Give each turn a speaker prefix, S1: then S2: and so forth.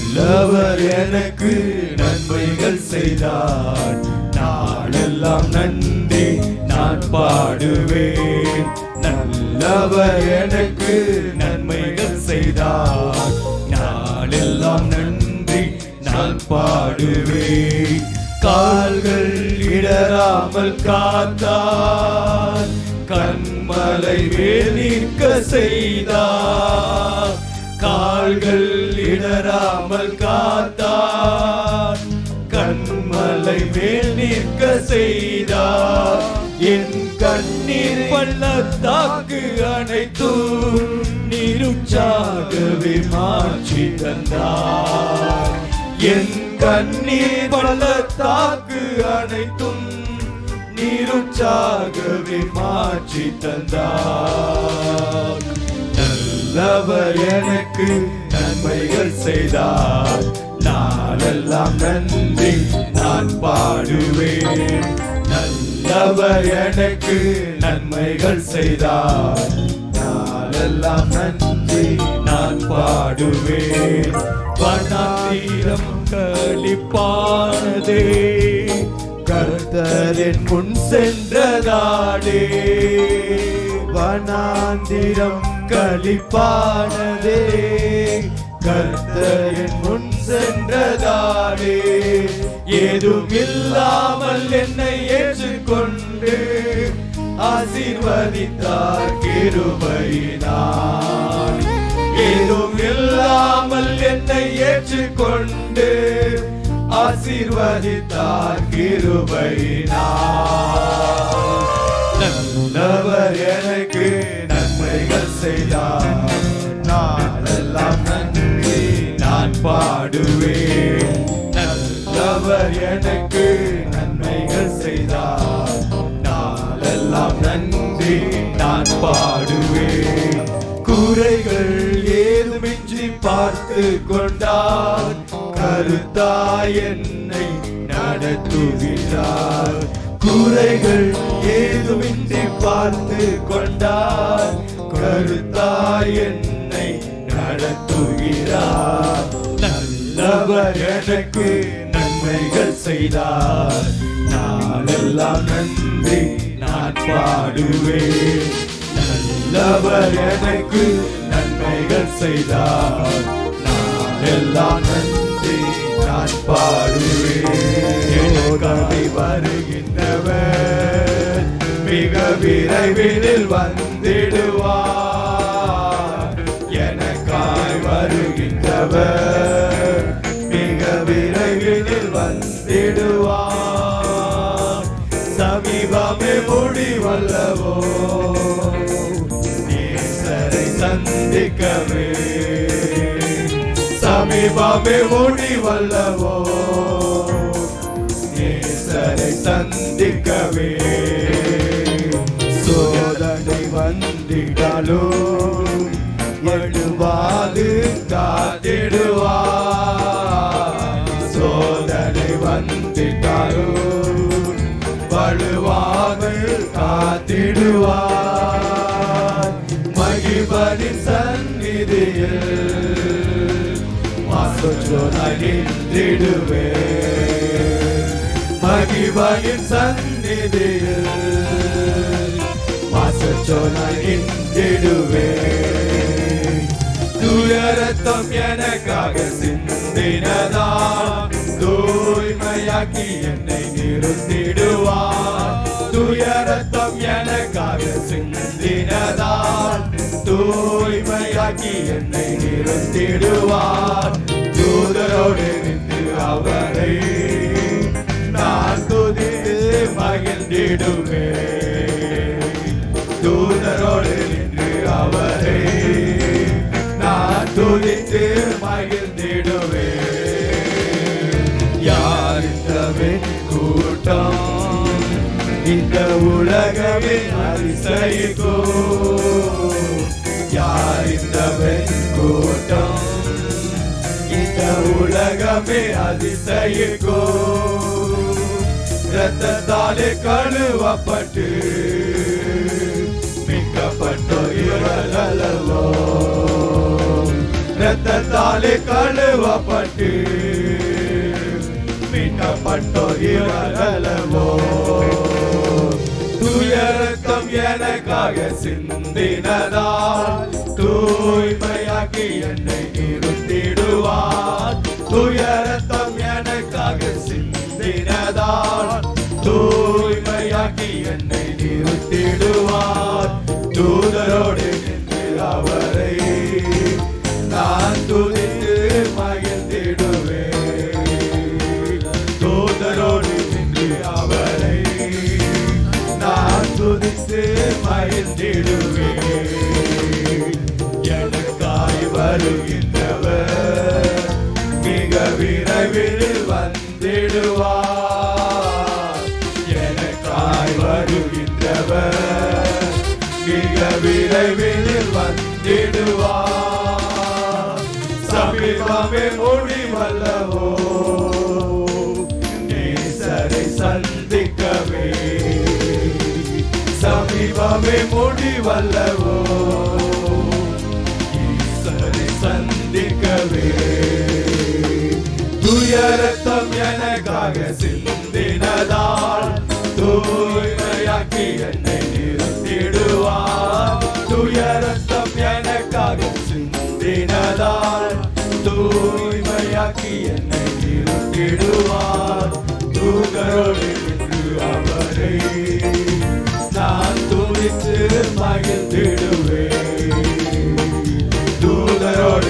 S1: நல்லவர் எனக்கு நன்மைகள் செய்தார் நாளெல்லாம் நன்றி நான் பாடுவேன் நல்லவர் எனக்கு நன்மைகள் செய்தார் நாளெல்லாம் நன்றி நான் பாடுவேன் கால்கள் இடராமல் காத்தார் கண்மலை மேல் நிற்க செய்தார் கால்கள் இடராமல் காத்தார் கண்மலை மேல் நிற்க செய்தார் என் கண்ணீர் பள்ளத்தாக்கு அனைத்தும் நீருச்சாகவே மாற்றி தந்தார் என் கண்ணீர் பள்ளத்தாக்கு அனைத்தும் நீருச்சாகவே மாற்றி தந்தார் நல்லவர் எனக்கு நன்மைகள் செய்தார் நாளெல்லாம் நன்றி நான் பாடுவேன் நல்லவர் எனக்கு நன்மைகள் செய்தார் நாளெல்லாம் நன்றி நான் பாடுவேன் வண்ணாத்தீரம் களிப்பானதே கர்த்தரின் முன் சென்றதாடே வனாந்திரம் களிப்பானதே கர்த்தரின் முன் சென்றதாடே ஏதும் இல்லாமல் என்னை ஏற்றுக்கொண்டு ஆசீர்வதித்தார் கிருபையினார் ஏதும் இல்லாமல் என்னை ஏற்றுக்கொண்டு ஆசீர்வதித்தார் கிருபையினார் நல்லவர் எனக்கு நன்மைகள் செய்தார் நாளெல்லாம் நன்றி நான் பாடுவேன் நல்லவர் எனக்கு நன்மைகள் செய்தார் நாளெல்லாம் நன்றி நான் பாடுவேன் குறைகள் ஏதுமின்றி பார்த்து கொண்டார் கருத்தாய் என்னை நடத்துகிறார் குறைகள் ஏதுமின்றி பார்த்து கொண்டார் கருத்தாய் என்னை நடத்துகிறார் நல்லவர் எனக்கு நன்மைகள் செய்தார் நாளெல்லாம் நன்றி நான் பாடுவேன் நல்லவர் எனக்கு நன்மைகள் செய்தார் நாளெல்லாம் நன்றி நான் பாடுவேன் எனக்காக வருகின்றவர் மிக விரைவில் வந்திடுவார் எனக்காய் வருகின்றவர் மிக விரைவில் வந்திடுவார் சமீபமே முடிவல்லவோ நேசரை சந்திக்கவே சமீபமே முடிவல்லவோ நேசரை சந்திக்கவே சோதனை வந்திடாலும் எழுவாது காத்திடுவார் சோதனை வந்திட்டாலும் வலுவாது காத்திடுவார் மகிபனின் சந்நிதியில் மாசொச்சோனாய் நின்றிடுவே மகிபனின் சந்நிதியில் மாசொச்சோனாய் நின்றிடுவே துயரத்தம் எனக்காக சிந்தினதா தூய்மையாக்கி என்னை நிறுத்திடுவார் துயரத்தம் எனக்காக சிந்தினதால் தூய்மையாக்கி என்னை நிறுத்திடுவார் தூதரோடு நின்று அவரை நான் துதித்து மகிழ்ந்திடுவேன் தூதரோடு நின்று அவரை நான் துதித்து மகிழ்ந்திடுவேன் யார் இந்த கூட்டம் இந்த உலகமே அதிசயிக்கோ யார் இந்த கூட்டம் இந்த உலகமே அதிசயிக்கோ ரத்தத்தாலே கழுவப்பட்டு மிக்கப்பட்டோ இவர்களோ ரத்தத்தாலே கழுவப்பட்டு மீட்கப்பட்டோர் இவர்களவோ தூய ரத்தம் எனக்காக சிந்தினதால் தூய்மையாக்கி என்னை நிறுத்திடுவார் தூய ரத்தம் எனக்காக சிந்தினதால் தூய்மையாக்கி என்னை நிறுத்திடுவார் தூதரோடு நின்று அவரை நான் துதித்து மகிழ்ந்திடுவேன் தூதரோடு நின்று அவரை நான் துதித்து மகிழ்ந்திடுவேன் எனக்காய் வருகின்றவர் மிக விரைவில் வந்திடுவார் எனக்காய் வருகின்றவர் மிக விரைவில் வந்திடுவார் சமீபமே முடிவல்லவோ நேசரை சந்திக்கவே சமீபமே முடிவல்லவோ ஈசரை சந்திக்கவே துயரத்தம் எனக்காக சிந்தினதால் தூய்மையாக்கி என்னை நிறுத்திடுவார் துயரத்தம் எனக்காக சிந்தினதால் தூய்மையாக்கி என்னை நிறுத்திடுவார் தூதரோடு நின்று அவரை நான் துதித்து மகிழ்ந்திடுவேன் தூதரோடு